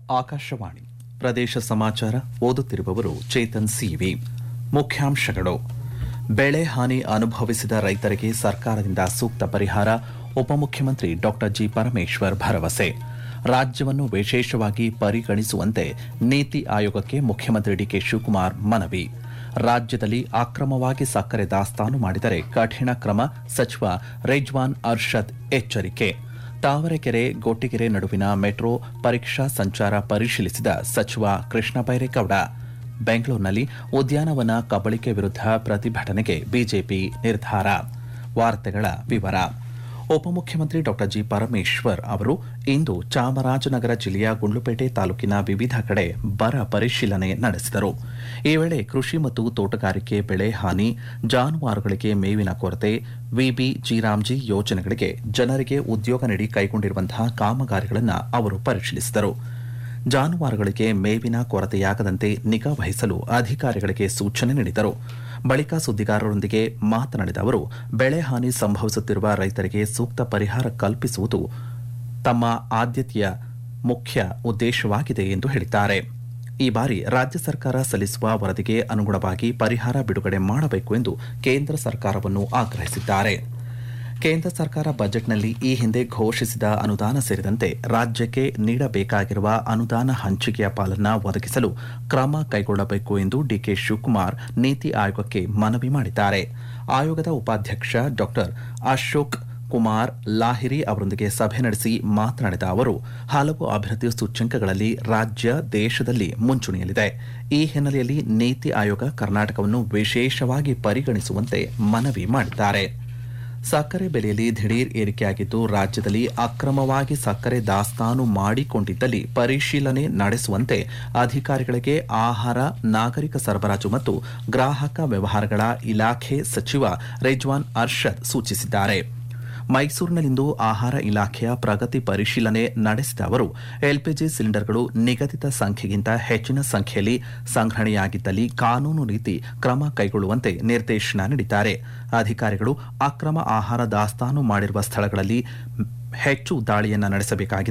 ಆಕಾಶವಾಣಿ ಪ್ರದೇಶ ಸಮಾಚಾರ ಓದುತ್ತಿರುವವರು ಚೇತನ್ ಸಿವಿ ಮುಖ್ಯಾಂಶಗಳು ಬೆಳೆ ಹಾನಿ ಅನುಭವಿಸಿದ ರೈತರಿಗೆ ಸರ್ಕಾರದಿಂದ ಸೂಕ್ತ ಪರಿಹಾರ ಉಪಮುಖ್ಯಮಂತ್ರಿ ಡಾ ಜಿ ಪರಮೇಶ್ವರ್ ಭರವಸೆ ರಾಜ್ಯವನ್ನು ವಿಶೇಷವಾಗಿ ಪರಿಗಣಿಸುವಂತೆ ನೀತಿ ಆಯೋಗಕ್ಕೆ ಮುಖ್ಯಮಂತ್ರಿ ಡಿಕೆ ಶಿವಕುಮಾರ್ ಮನವಿ ರಾಜ್ಯದಲ್ಲಿ ಅಕ್ರಮವಾಗಿ ಸಕ್ಕರೆ ದಾಸ್ತಾನು ಮಾಡಿದರೆ ಕಠಿಣ ಕ್ರಮ ಸಚಿವ ರೆಜ್ವಾನ್ ಅರ್ಷದ್ ಎಚ್ಚರಿಕೆ ತಾವರೆಕೆರೆ ಗೊಟ್ಟಿಗೆರೆ ನಡುವಿನ ಮೆಟ್ರೋ ಪರೀಕ್ಷಾ ಸಂಚಾರ ಪರಿಶೀಲಿಸಿದ ಸಚಿವ ಕೃಷ್ಣ ಬೈರೇಗೌಡ ಬೆಂಗಳೂರಿನಲ್ಲಿ ಉದ್ಯಾನವನ ಕಬಳಿಕೆ ವಿರುದ್ಧ ಪ್ರತಿಭಟನೆಗೆ ಬಿಜೆಪಿ ನಿರ್ಧಾರ ವಾರ್ತೆಗಳ ವಿವರ ಉಪಮುಖ್ಯಮಂತ್ರಿ ಡಾ ಜಿ ಪರಮೇಶ್ವರ್ ಅವರು ಇಂದು ಚಾಮರಾಜನಗರ ಜಿಲ್ಲೆಯ ಗುಂಡ್ಲುಪೇಟೆ ತಾಲೂಕಿನ ವಿವಿಧ ಕಡೆ ಬರ ಪರಿಶೀಲನೆ ನಡೆಸಿದರು ಈ ವೇಳೆ ಕೃಷಿ ಮತ್ತು ತೋಟಗಾರಿಕೆ ಬೆಳೆ ಹಾನಿ ಜಾನುವಾರುಗಳಿಗೆ ಮೇವಿನ ಕೊರತೆ ವಿಬಿ ಜಿರಾಮ್ಜಿ ಯೋಜನೆಗಳಿಗೆ ಜನರಿಗೆ ಉದ್ಯೋಗ ನೀಡಿ ಕೈಗೊಂಡಿರುವಂತಹ ಕಾಮಗಾರಿಗಳನ್ನು ಅವರು ಪರಿಶೀಲಿಸಿದರು ಜಾನುವಾರುಗಳಿಗೆ ಮೇವಿನ ಕೊರತೆಯಾಗದಂತೆ ನಿಗಾ ವಹಿಸಲು ಅಧಿಕಾರಿಗಳಿಗೆ ಸೂಚನೆ ನೀಡಿದರು ಬಳಿಕ ಸುದ್ದಿಗಾರರೊಂದಿಗೆ ಮಾತನಾಡಿದ ಅವರು ಬೆಳೆ ಹಾನಿ ಸಂಭವಿಸುತ್ತಿರುವ ರೈತರಿಗೆ ಸೂಕ್ತ ಪರಿಹಾರ ಕಲ್ಪಿಸುವುದು ತಮ್ಮ ಆದ್ಯತೆಯ ಮುಖ್ಯ ಉದ್ದೇಶವಾಗಿದೆ ಎಂದು ಹೇಳಿದ್ದಾರೆ ಈ ಬಾರಿ ರಾಜ್ಯ ಸರ್ಕಾರ ಸಲ್ಲಿಸುವ ವರದಿಗೆ ಅನುಗುಣವಾಗಿ ಪರಿಹಾರ ಬಿಡುಗಡೆ ಮಾಡಬೇಕು ಎಂದು ಕೇಂದ್ರ ಸರ್ಕಾರವನ್ನು ಆಗ್ರಹಿಸಿದ್ದಾರೆ ಕೇಂದ್ರ ಸರ್ಕಾರ ಬಜೆಟ್ನಲ್ಲಿ ಈ ಹಿಂದೆ ಘೋಷಿಸಿದ ಅನುದಾನ ಸೇರಿದಂತೆ ರಾಜ್ಯಕ್ಕೆ ನೀಡಬೇಕಾಗಿರುವ ಅನುದಾನ ಹಂಚಿಕೆಯ ಪಾಲನ್ನ ಒದಗಿಸಲು ಕ್ರಮ ಕೈಗೊಳ್ಳಬೇಕು ಎಂದು ಡಿಕೆ ಶಿವಕುಮಾರ್ ನೀತಿ ಆಯೋಗಕ್ಕೆ ಮನವಿ ಮಾಡಿದ್ದಾರೆ ಆಯೋಗದ ಉಪಾಧ್ಯಕ್ಷ ಡಾ ಅಶೋಕ್ ಕುಮಾರ್ ಲಾಹಿರಿ ಅವರೊಂದಿಗೆ ಸಭೆ ನಡೆಸಿ ಮಾತನಾಡಿದ ಅವರು ಹಲವು ಅಭಿವೃದ್ಧಿ ಸೂಚ್ಯಂಕಗಳಲ್ಲಿ ರಾಜ್ಯ ದೇಶದಲ್ಲಿ ಮುಂಚೂಣಿಯಲ್ಲಿದೆ ಈ ಹಿನ್ನೆಲೆಯಲ್ಲಿ ನೀತಿ ಆಯೋಗ ಕರ್ನಾಟಕವನ್ನು ವಿಶೇಷವಾಗಿ ಪರಿಗಣಿಸುವಂತೆ ಮನವಿ ಮಾಡಿದ್ದಾರೆ ಸಕ್ಕರೆ ಬೆಲೆಯಲ್ಲಿ ದಿಢೀರ್ ಏರಿಕೆಯಾಗಿದ್ದು ರಾಜ್ಯದಲ್ಲಿ ಅಕ್ರಮವಾಗಿ ಸಕ್ಕರೆ ದಾಸ್ತಾನು ಮಾಡಿಕೊಂಡಿದ್ದಲ್ಲಿ ಪರಿಶೀಲನೆ ನಡೆಸುವಂತೆ ಅಧಿಕಾರಿಗಳಿಗೆ ಆಹಾರ ನಾಗರಿಕ ಸರಬರಾಜು ಮತ್ತು ಗ್ರಾಹಕ ವ್ಯವಹಾರಗಳ ಇಲಾಖೆ ಸಚಿವ ರೆಜ್ವಾನ್ ಅರ್ಷದ್ ಸೂಚಿಸಿದ್ದಾರೆ ಮೈಸೂರಿನಲ್ಲಿಂದು ಆಹಾರ ಇಲಾಖೆಯ ಪ್ರಗತಿ ಪರಿಶೀಲನೆ ನಡೆಸಿದ ಅವರು ಎಲ್ಪಿಜಿ ಸಿಲಿಂಡರ್ಗಳು ನಿಗದಿತ ಸಂಖ್ಯೆಗಿಂತ ಹೆಚ್ಚಿನ ಸಂಖ್ಯೆಯಲ್ಲಿ ಸಂಗ್ರಹಣೆಯಾಗಿದ್ದಲ್ಲಿ ಕಾನೂನು ರೀತಿ ಕ್ರಮ ಕೈಗೊಳ್ಳುವಂತೆ ನಿರ್ದೇಶನ ನೀಡಿದ್ದಾರೆ ಅಧಿಕಾರಿಗಳು ಅಕ್ರಮ ಆಹಾರ ದಾಸ್ತಾನು ಮಾಡಿರುವ ಸ್ಥಳಗಳಲ್ಲಿ ಹೆಚ್ಚು ದಾಳಿಯನ್ನು ನಡೆಸಬೇಕಾಗಿದೆ